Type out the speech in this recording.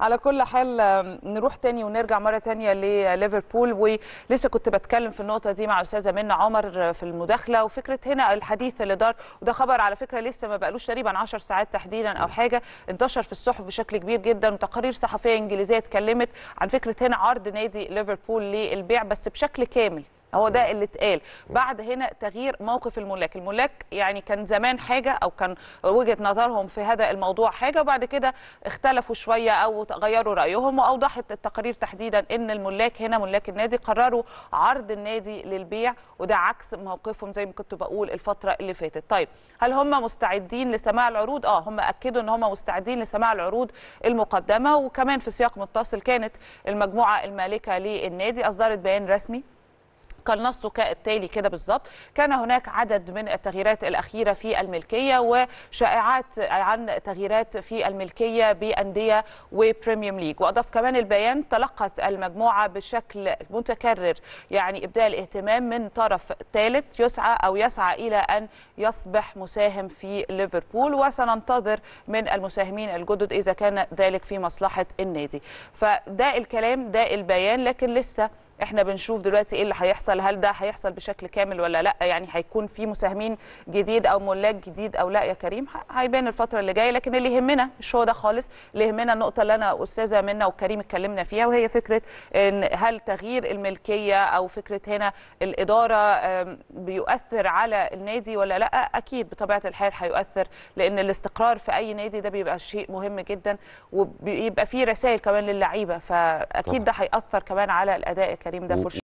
على كل حال آم، نروح تاني ونرجع مره تانية لليفربول ولسه كنت بتكلم في النقطه دي مع استاذه منى عمر في المداخله وفكره هنا الحديث اللي دار وده خبر على فكره لسه ما بقالوش تقريبا 10 ساعات تحديدا او حاجه انتشر في الصحف بشكل كبير جدا وتقارير صحفيه انجليزيه اتكلمت عن فكره هنا عرض نادي ليفربول للبيع بس بشكل كامل هو ده اللي اتقال بعد هنا تغيير موقف الملاك الملاك يعني كان زمان حاجه او كان وجهه نظرهم في هذا الموضوع حاجه وبعد كده اختلفوا شويه او غيروا رايهم واوضحت التقارير تحديدا ان الملاك هنا ملاك النادي قرروا عرض النادي للبيع وده عكس موقفهم زي ما كنت بقول الفتره اللي فاتت طيب هل هم مستعدين لسماع العروض اه هم اكدوا ان هم مستعدين لسماع العروض المقدمه وكمان في سياق متصل كانت المجموعه المالكه للنادي اصدرت بيان رسمي كان نصه كالتالي كده بالظبط كان هناك عدد من التغييرات الأخيرة في الملكية وشائعات عن تغييرات في الملكية بأندية وبريميوم ليج وأضاف كمان البيان تلقت المجموعة بشكل متكرر يعني إبداء الاهتمام من طرف ثالث يسعى أو يسعى إلى أن يصبح مساهم في ليفربول وسننتظر من المساهمين الجدد إذا كان ذلك في مصلحة النادي فده الكلام ده البيان لكن لسه احنا بنشوف دلوقتي ايه اللي هيحصل هل ده هيحصل بشكل كامل ولا لا يعني هيكون في مساهمين جديد او ملاك جديد او لا يا كريم ه- هيبان الفتره اللي جايه لكن اللي يهمنا مش هو ده خالص اللي يهمنا النقطه اللي انا استاذه منى وكريم اتكلمنا فيها وهي فكره ان هل تغيير الملكيه او فكره هنا الاداره آم، بيؤثر على النادي ولا لا اكيد بطبيعه الحال هيؤثر لان الاستقرار في اي نادي ده بيبقى شيء مهم جدا وبيبقى فيه رسائل كمان للعيبه فاكيد ده هياثر كمان على الاداء الكريم ده و- for sure.